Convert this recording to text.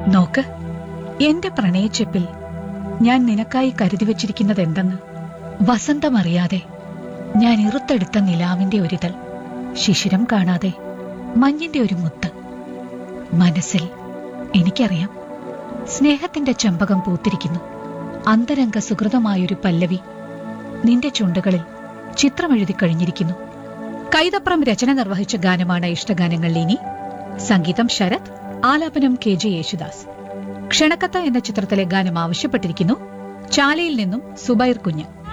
നോക്ക് എന്റെ പ്രണയച്ചെപ്പിൽ ഞാൻ നിനക്കായി കരുതി വച്ചിരിക്കുന്നത് എന്തെന്ന് വസന്തമറിയാതെ ഞാൻ ഇറുത്തെടുത്ത നിലാവിന്റെ ഒരിതൾ ശിശിരം കാണാതെ മഞ്ഞിന്റെ ഒരു മുത്ത് മനസ്സിൽ എനിക്കറിയാം സ്നേഹത്തിന്റെ ചെമ്പകം പൂത്തിരിക്കുന്നു അന്തരംഗ സുഹൃതമായൊരു പല്ലവി നിന്റെ ചുണ്ടുകളിൽ ചിത്രമെഴുതി കഴിഞ്ഞിരിക്കുന്നു കൈതപ്രം രചന നിർവഹിച്ച ഗാനമാണ് ഇഷ്ടഗാനങ്ങളിൽ ഇനി സംഗീതം ശരത് ആലാപനം കെ ജെ യേശുദാസ് ക്ഷണക്കത്ത എന്ന ചിത്രത്തിലെ ഗാനം ആവശ്യപ്പെട്ടിരിക്കുന്നു ചാലയിൽ നിന്നും സുബൈർ കുഞ്ഞ്